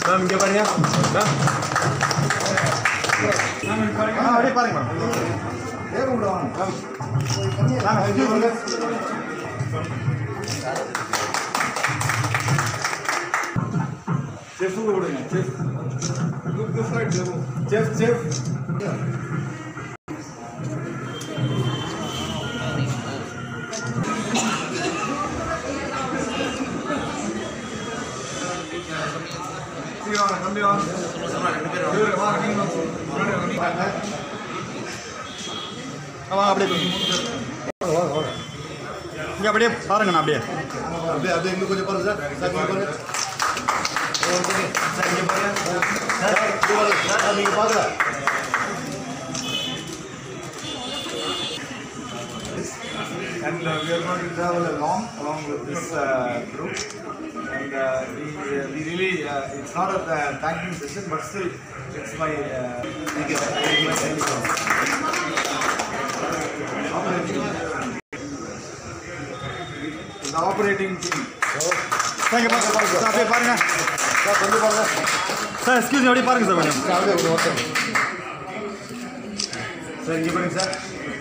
Ma'am இங்கே பாருங்க ma'am ஆ அப்படியே பாருங்க மேம் செஃப் கொடுங்க செஃப் செஃப் செஃப் தம்பி வாங்க இவரு வாங்க நீங்க வாங்க ஆ, வாங்க அப்படியே இங்கே அப்படியே பாருங்கண்ணா அப்படியே அப்படியே அப்படியே இன்னும் கொஞ்சம் பாருங்க சார் சார் இங்க பாருங்க சார் இங்கே பாருங்க சார் இங்க பாருங்க சார் நீங்கள் பாருங்க and uh, we are going to travel along along with this uh, group and uh, we, uh, we really uh, it's not a uh, thanking session but still it's my uh, thank you thank you thank you the operating team sir இங்கே பாருங்க sir அப்படியே பாருங்க sir கொஞ்சம் பாருங்க sir excuse அப்படியே பாருங்க sir கொஞ்சம் அப்படியே ஒரு ஓகே சார் இங்கே பாருங்க சார்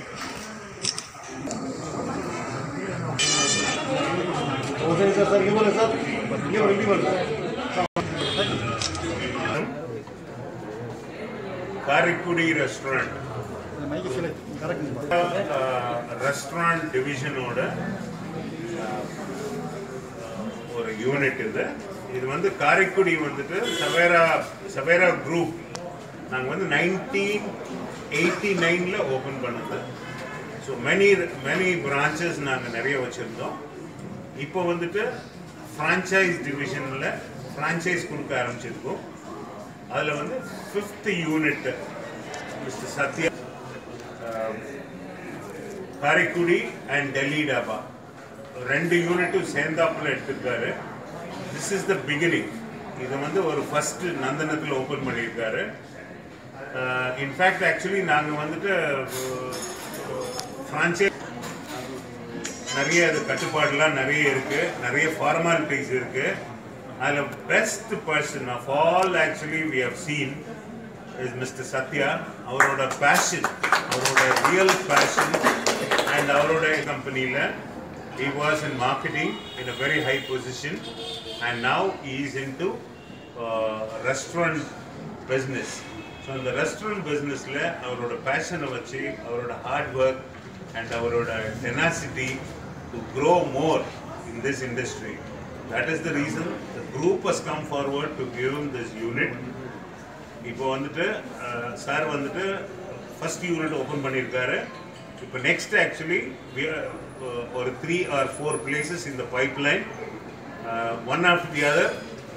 ஓகே சார் சார் இங்கே பாருங்க சார் இங்கே பாருங்க இங்கே பாருங்க காரைக்குடி ரெஸ்டாரண்ட் மைக்கு ஃபீல் கரெக்ட் ரெஸ்டாரண்ட் டிவிஷனோட ஒரு யூனிட் இது இது வந்து காரைக்குடி வந்துட்டு சவேரா சவேரா குரூப் நாங்கள் வந்து நைன்டீன் எயிட்டி நைனில் ஓப்பன் பண்ணது ஸோ மெனி மெனி பிரான்ச்சஸ் நாங்கள் நிறைய வச்சுருந்தோம் இப்போ வந்துட்டு ஃப்ரான்ச்சைஸ் டிவிஷனில் ஃப்ரான்ச்சைஸ் கொடுக்க ஆரம்பிச்சிருக்கோம் அதில் வந்து fifth unit mister Sathya ah, Karaikudi and Delhi Dhaba ரெண்டு யூனிட்டும் சேர்ந்தாப்புல எடுத்திருக்காரு திஸ் இஸ் த பிகினிங் இது வந்து ஒரு ஃபர்ஸ்ட் நந்தனத்தில் ஓப்பன் பண்ணியிருக்காரு இன்ஃபேக்ட் ஆக்சுவலி நாங்கள் வந்துட்டு ஃப்ரான்ச்சைஸ் நிறைய அது கட்டுப்பாடுலாம் நிறைய இருக்கு நிறைய ஃபார்மாலிட்டிஸ் இருக்கு அதில் best person of all actually we have seen is mister Sathya அவரோட பேஷன் அவரோட ரியல் பேஷன் அண்ட் அவரோட கம்பெனியில் he was in marketing in a very high position and now he is into uh, restaurant business so இந்த restaurant பிஸ்னஸில் அவரோட பேஷனை வச்சு அவரோட ஹார்ட் ஒர்க் அண்ட் அவரோட tenacity to grow more in this industry that is the reason the group has come forward to give this unit இப்போ வந்துட்டு sir வந்துட்டு ஃபர்ஸ்ட் யூனிட் ஓப்பன் பண்ணியிருக்காரு இப்போ நெக்ஸ்ட் ஆக்சுவலி ஒரு த்ரீ ஆர் ஃபோர் பிளேசஸ் இந்த pipe line one of the other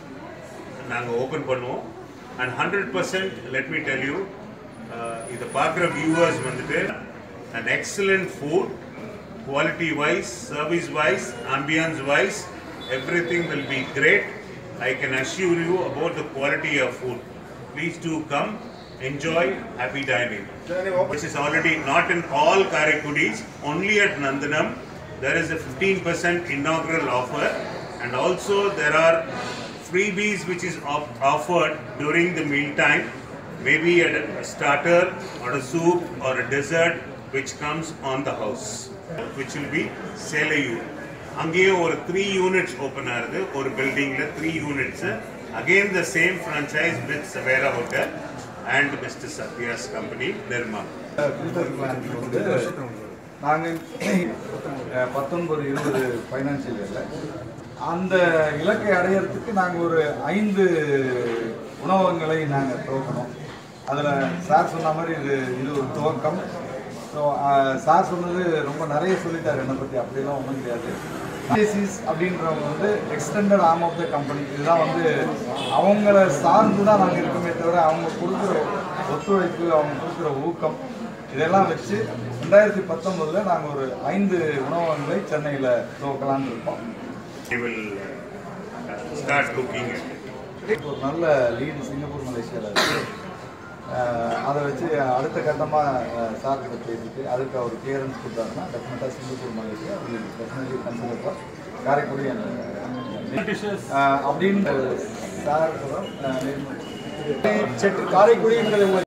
நாங்கள் open பண்ணுவோம் and hundred percent let me tell you இதை பார்க்குற வியூவர்ஸ் வந்துட்டு and excellent food quality wise service wise ambience wise everything will be great I can assure you about the quality of food please to come enjoy happy dining which is already not in all Karaikudis only at Nandanam there is a 15% inaugural offer and also there are freebies which is op- offered during the meal time maybe at a starter or a soup or a dessert which comes on the house which will be Selayu அங்கேயும் ஒரு three units open ஆகுது ஒரு பில்டிங்ல three units again the same franchise with Savera hotel and mister Sathya's company Nirma future plan வந்து நாங்கள் பத்தொன்பது இருபது financial இயரில் அந்த இலக்கை அடையிறதுக்கு நாங்கள் ஒரு ஐந்து உணவகங்களை நாங்கள் துவக்கணும் அதில் சார் சொன்ன மாதிரி இது இது ஒரு துவக்கம் ஸோ சார் சொன்னது ரொம்ப நிறைய சொல்லிட்டார் என்னை பற்றி அப்படிலாம் ஒன்றும் கிடையாது ஐசிஸ் அப்படின்றவங்க வந்து extended arm of the company இதுதான் வந்து அவங்கள சார்ந்து தான் நாங்கள் இருக்கோமே தவிர அவங்க கொடுக்குற ஒத்துழைப்பு அவங்க கொடுக்குற ஊக்கம் இதெல்லாம் வச்சு ரெண்டாயிரத்தி பத்தொன்பதுல நாங்கள் ஒரு ஐந்து உணவகங்களை சென்னையில் துவக்கலாம்னு இருக்கோம் He will uh, start looking at it. ஒரு நல்ல லீடு சிங்கப்பூர் மலேசியாவில் இருக்கு அஹ் அதை வச்சு அடுத்த கட்டமாக சார் கிட்ட பேசிட்டு அதுக்கு அவர் கிளியரன்ஸ் கொடுத்தாருன்னா டெஃபினட்டாக Singapore Malaysia definitely consider for Karaikudi and, ah, அப்படின்னு சார் செட்டு காரைக்குடி என்பதை